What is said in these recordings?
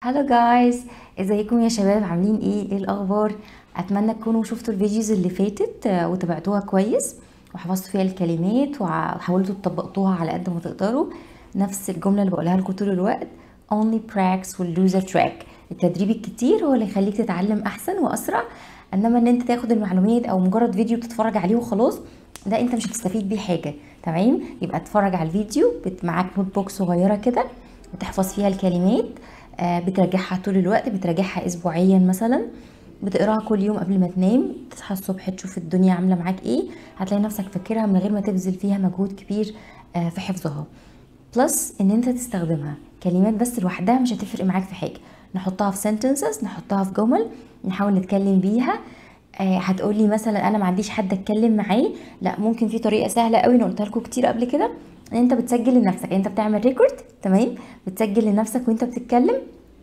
هلو جايز ازيكم يا شباب عاملين ايه ايه الاخبار اتمنى تكونوا شفتوا الفيديوز اللي فاتت آه، وتابعتوها كويس وحفظتوا فيها الكلمات وحاولتوا تطبقوها على قد ما تقدروا نفس الجمله اللي بقولها لكم طول الوقت only practice will lose a track التدريب الكتير هو اللي يخليك تتعلم احسن واسرع انما ان انت تاخد المعلومات او مجرد فيديو بتتفرج عليه وخلاص ده انت مش هتستفيد بيه حاجه تمام يبقى اتفرج على الفيديو بت- معاك نوت بوك صغيره كده بتحفظ فيها الكلمات آه، بتراجعها طول الوقت بتراجعها اسبوعيا مثلا بتقراها كل يوم قبل ما تنام تصحى الصبح تشوف الدنيا عامله معاك ايه هتلاقي نفسك فاكرها من غير ما تبذل فيها مجهود كبير آه، في حفظها بلس ان انت تستخدمها كلمات بس لوحدها مش هتفرق معاك في حاجه نحطها في sentences نحطها في جمل نحاول نتكلم بيها آه، هتقولي مثلا انا ما عنديش حد اتكلم معاه لا ممكن في طريقه سهله قوي انا قلتها لكم كتير قبل كده ان انت بتسجل لنفسك انت بتعمل ريكورد تمام بتسجل لنفسك وانت بتتكلم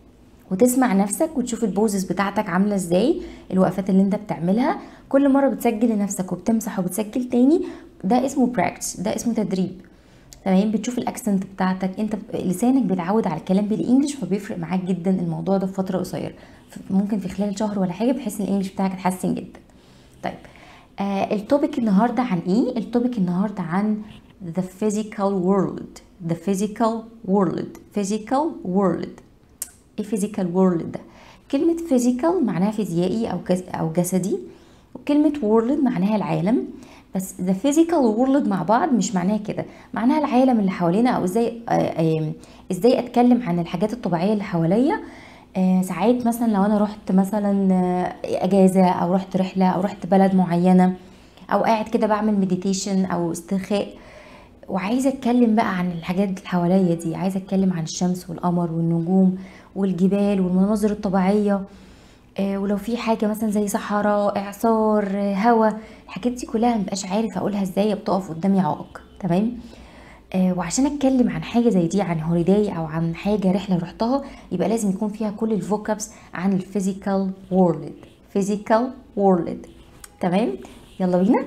وتسمع نفسك وتشوف البوزز بتاعتك عامله ازاي الوقفات اللي انت بتعملها كل مره بتسجل لنفسك وبتمسح وبتسجل تاني ده اسمه براكتس ده اسمه تدريب تمام بتشوف الاكسنت بتاعتك انت ب- لسانك بيتعود على الكلام بالانجلش فبيفرق معاك جدا الموضوع ده في فتره قصيره ف- ممكن في خلال شهر ولا حاجه بحيث ان الانجليش بتاعك اتحسن جدا طيب آه التوبيك النهارده عن ايه التوبيك النهارده عن the physical world the physical world physical world ايه physical world ده كلمة physical معناها فيزيائي أو جس أو جسدي وكلمة world معناها العالم بس the physical world مع بعض مش معناها كده معناها العالم اللي حوالينا أو ازاي آه، آه، ازاي أتكلم عن الحاجات الطبيعية اللي حواليا آه، ساعات مثلا لو أنا رحت مثلا آه، أجازة أو رحت رحلة أو رحت بلد معينة أو قاعد كده بعمل مديتيشن أو استرخاء وعايزه اتكلم بقى عن الحاجات اللي حواليا دي عايزه اتكلم عن الشمس والقمر والنجوم والجبال والمناظر الطبيعيه آه، ولو في حاجه مثلا زي صحراء اعصار آه، هوا الحاجات دي كلها مبقاش عارف اقولها ازاي بتقف قدامي عائق تمام آه، وعشان اتكلم عن حاجه زي دي عن هوليداي او عن حاجه رحله رحتها يبقى لازم يكون فيها كل الفوكابس عن الفيزيكال وورلد فيزيكال وورلد تمام يلا بينا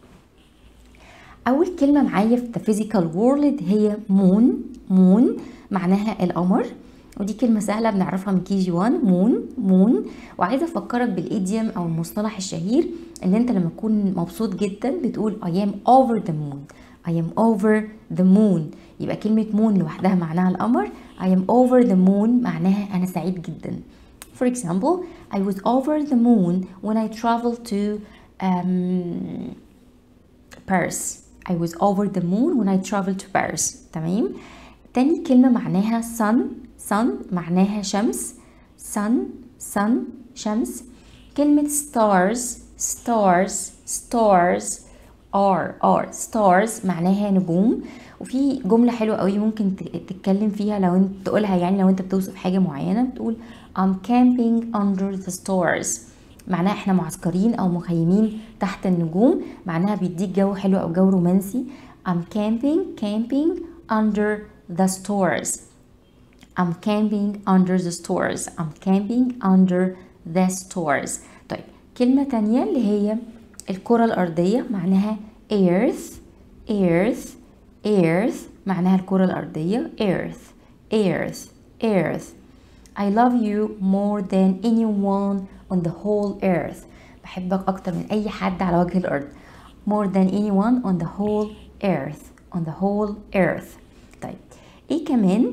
أول كلمة معايا في the physical world هي moon moon معناها القمر ودي كلمة سهلة بنعرفها من كي جي 1 مون مون وعايزة أفكرك بالإيديوم أو المصطلح الشهير إن أنت لما تكون مبسوط جدا بتقول I am over the moon I am over the moon يبقى كلمة moon لوحدها معناها القمر I am over the moon معناها أنا سعيد جدا For example I was over the moon when I traveled to um, Paris I was over the moon when I traveled to Paris تمام تاني كلمة معناها sun sun معناها شمس sun sun شمس كلمة stars stars stars are are stars معناها نجوم وفي جملة حلوة قوي ممكن ت- تتكلم فيها لو انت تقولها يعني لو انت بتوصف حاجة معينة بتقول I'm camping under the stars معناها احنا معسكرين او مخيمين تحت النجوم معناها بيديك جو حلو او جو رومانسي I'm camping camping under the stars I'm camping under the stars I'm camping under the stars طيب كلمة تانية اللي هي الكرة الأرضية معناها earth earth earth معناها الكرة الأرضية earth earth earth I love you more than anyone on the whole earth بحبك أكتر من أي حد على وجه الأرض more than anyone on the whole earth on the whole earth طيب إيه كمان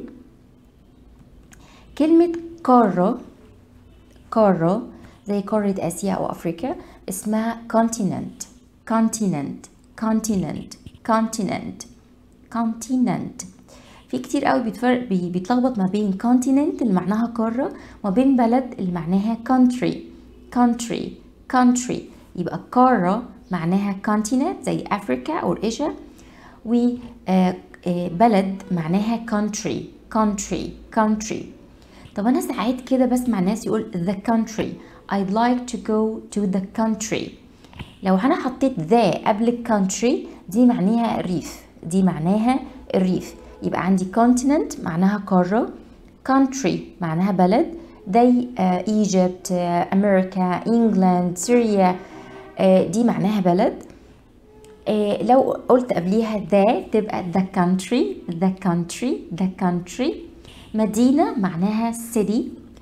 كلمة قارة قارة زي قارة آسيا أو أفريقيا اسمها continent continent continent continent continent في كتير قوي بيتفرق بي- بيتلخبط ما بين continent اللي معناها قارة وما بين بلد اللي معناها country country country يبقى قارة معناها continent زي أفريقيا أو إيجا وبلد معناها country country country طب أنا ساعات كده بسمع ناس يقول the country I'd like to go to the country لو أنا حطيت the قبل country دي معناها الريف دي معناها الريف يبقى عندي continent معناها قارة country معناها بلد زي آه، Egypt آه، أمريكا إنجلاند سوريا آه، دي معناها بلد آه، لو قلت قبليها the تبقى the country the country the country مدينة معناها city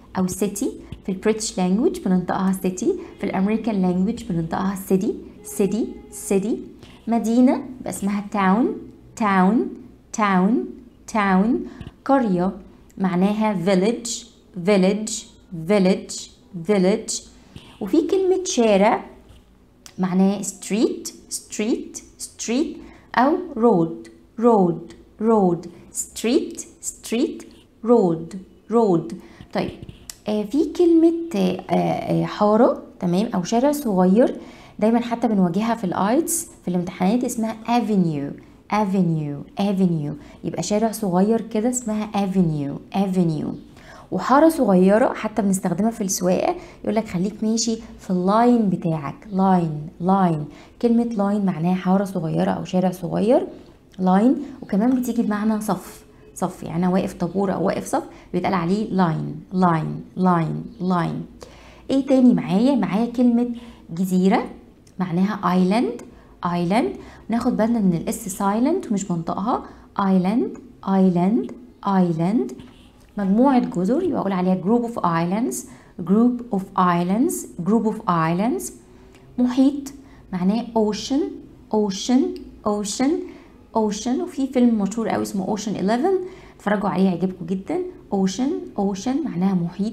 او city في البريتش لانجوج بننطقها city في الامريكان لانجوج بننطقها city city city مدينة يبقى اسمها town town town town قرية معناها village village village village وفي كلمة شارع معناه street street street أو road road road street street road road طيب آه في كلمة آه آه حارة تمام أو شارع صغير دايما حتى بنواجهها في الايتس في الامتحانات اسمها avenue avenue avenue يبقى شارع صغير كده اسمها avenue avenue وحارة صغيرة حتى بنستخدمها في السواقة يقول لك خليك ماشي في اللاين بتاعك لاين لاين كلمة لاين معناها حارة صغيرة أو شارع صغير لاين وكمان بتيجي بمعنى صف صف يعني أنا واقف طابور أو واقف صف بيتقال عليه لاين لاين لاين لاين ايه تاني معايا معايا كلمة جزيرة معناها ايلاند ايلاند ناخد بالنا ان الاس سايلنت ومش بنطقها ايلاند ايلاند ايلاند مجموعة جزر يبقى أقول عليها group of islands group of islands group of islands محيط معناه ocean ocean ocean ocean وفي فيلم مشهور قوي اسمه ocean 11 اتفرجوا عليه هيعجبكم جدا ocean ocean معناها محيط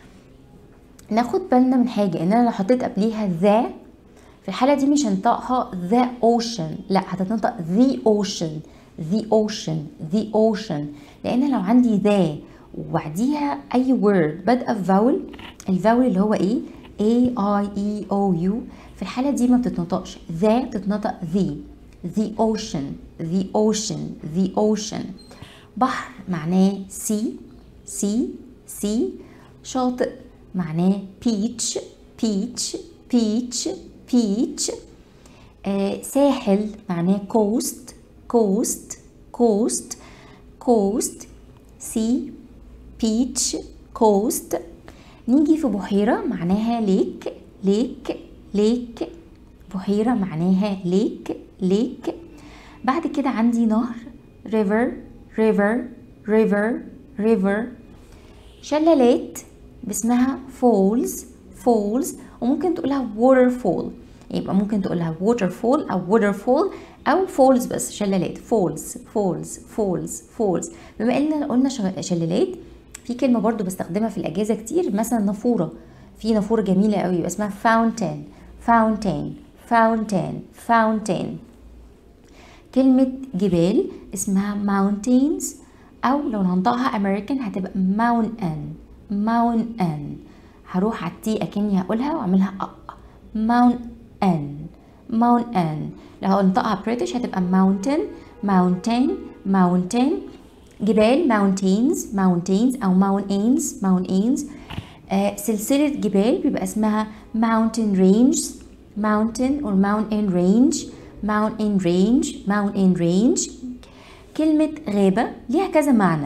ناخد بالنا من حاجة ان انا لو حطيت قبليها ذا في الحالة دي مش هنطقها the ocean لا هتتنطق the ocean the ocean the ocean لان لو عندي ذا وبعديها اي word بادئه بفاول الفاول اللي هو ايه A I E O U في الحالة دي ما بتتنطقش ذا بتتنطق the the ocean the ocean the ocean بحر معناه sea sea sea شاطئ معناه beach beach beach beach آه ساحل معناه coast coast coast coast sea beach coast نيجي في بحيرة معناها ليك ليك ليك بحيرة معناها ليك ليك بعد كده عندي نهر river river river river شلالات باسمها falls falls وممكن تقولها waterfall يبقى ممكن تقولها waterfall أو waterfall أو falls بس شلالات falls falls falls falls بما إننا قلنا شلالات في كلمة برضو بستخدمها في الأجازة كتير مثلا نافورة في نافورة جميلة قوي يبقى اسمها fountain fountain fountain fountain كلمة جبال اسمها mountains أو لو هنطقها American هتبقى mountain mountain هروح على التي أكني هقولها وأعملها أ mountain mountain لو هنطقها British هتبقى mountain mountain mountain جبال mountains mountains أو mountains mountains آه سلسلة جبال بيبقى اسمها mountain range mountain or mountain range mountain range mountain range كلمة غابة ليها كذا معنى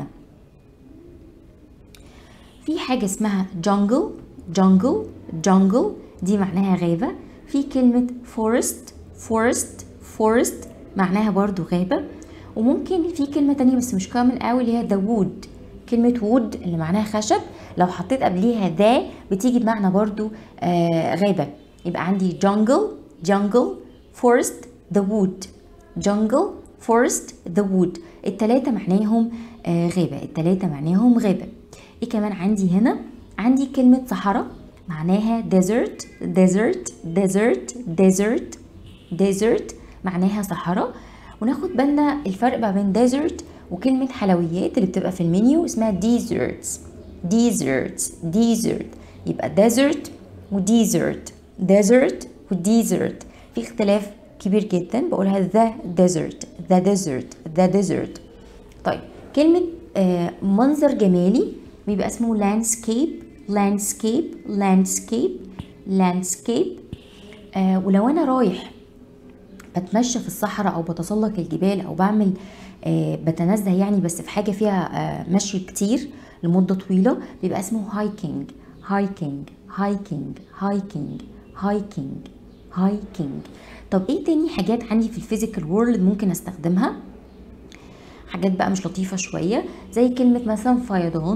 في حاجة اسمها jungle jungle jungle دي معناها غابة في كلمة forest forest forest معناها برضو غابة وممكن في كلمة تانية بس مش كامل قوي اللي هي the wood كلمة wood اللي معناها خشب لو حطيت قبليها ذا بتيجي بمعنى برضو آه غابة يبقى عندي jungle jungle forest the wood jungle forest the wood التلاتة معناهم آه غابة التلاتة معناهم غابة ايه كمان عندي هنا عندي كلمة صحراء معناها desert desert desert desert desert معناها صحراء وناخد بالنا الفرق ما بين desert وكلمة حلويات اللي بتبقى في المنيو اسمها desserts desserts desert يبقى desert و desert desert و desert في اختلاف كبير جدا بقولها the desert the desert the desert طيب كلمة آه منظر جمالي بيبقى اسمه landscape landscape landscape landscape آه ولو انا رايح بتمشى في الصحراء او بتسلق الجبال او بعمل آه بتنزه يعني بس في حاجه فيها آه مشي كتير لمده طويله بيبقى اسمه هايكنج هايكنج هايكنج هايكنج هايكنج هايكنج طب ايه تاني حاجات عندي في الفيزيكال وورلد ممكن استخدمها حاجات بقى مش لطيفة شوية زي كلمة مثلا فيضان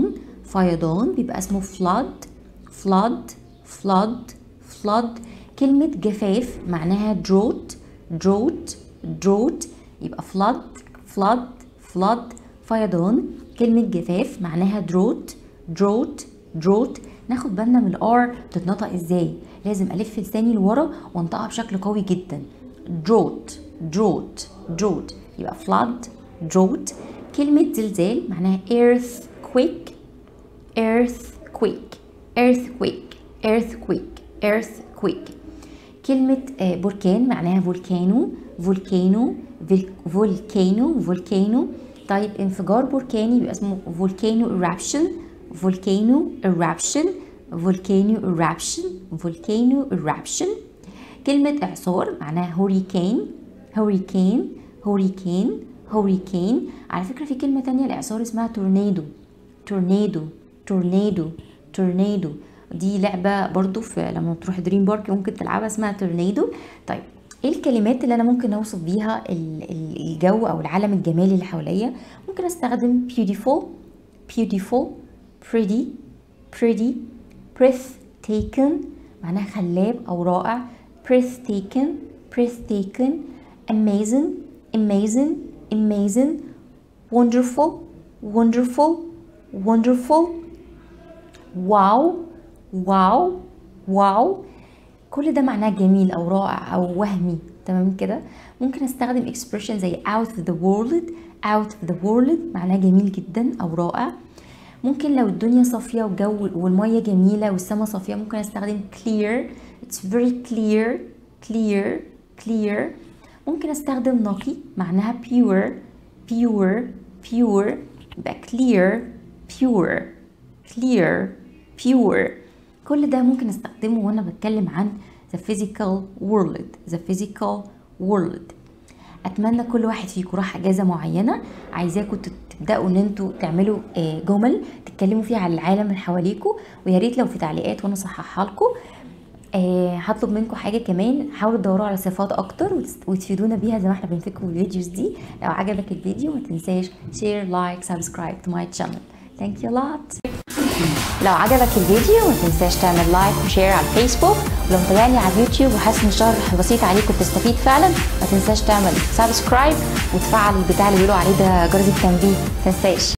فيضان بيبقى اسمه flood flood flood flood كلمة جفاف معناها drought drought drought يبقى flood flood flood فيضان كلمة جفاف معناها drought drought drought ناخد بالنا من الار بتتنطق ازاي لازم الف لساني لورا وانطقها بشكل قوي جدا drought drought drought يبقى flood drought كلمة زلزال معناها earthquake earthquake earthquake earthquake earthquake كلمة آه، بركان معناها فولكانو فولكانو فولكانو فولكانو طيب انفجار بركاني بيبقى اسمه فولكانو eruption فولكانو eruption فولكانو eruption فولكانو eruption كلمة إعصار معناها هوريكين هوريكين هوريكين هوريكين على فكرة في كلمة تانية الإعصار اسمها تورنيدو تورنيدو تورنيدو تورنيدو دي لعبة برضو في لما تروح دريم بارك ممكن تلعبها اسمها تورنيدو طيب ايه الكلمات اللي انا ممكن اوصف بيها ال- ال- الجو او العالم الجمالي اللي حواليا ممكن استخدم beautiful beautiful pretty pretty breathtaking معناها خلاب او رائع breathtaking breathtaking amazing amazing amazing wonderful wonderful wonderful واو واو واو كل ده معناه جميل او رائع او وهمي تمام كده ممكن استخدم expression زي out of the world out of the world معناه جميل جدا او رائع ممكن لو الدنيا صافية والجو والمية جميلة والسما صافية ممكن استخدم clear it's very clear clear clear ممكن استخدم نقي معناها pure pure pure يبقى clear pure clear pure كل ده ممكن استخدمه وانا بتكلم عن the physical world the physical world اتمنى كل واحد فيكم راح اجازه معينه عايزاكم تت- تبداوا ان انتوا تعملوا آه، جمل تتكلموا فيها عن العالم اللي حواليكم ويا ريت لو في تعليقات وانا اصححها لكم آه هطلب منكم حاجه كمان حاولوا تدوروا على صفات اكتر وتس- وتفيدونا بيها زي ما احنا بنفيدكم بالفيديوز دي لو عجبك الفيديو ما تنساش شير لايك سبسكرايب تو ماي channel thank you a lot لو عجبك الفيديو ما تنساش تعمل لايك وشير على الفيسبوك ولو متابعني على اليوتيوب وحاسس ان الشرح بسيط عليك وبتستفيد فعلا ما تنساش تعمل سبسكرايب وتفعل البتاع اللي بيقولوا عليه ده جرس التنبيه ما تنساش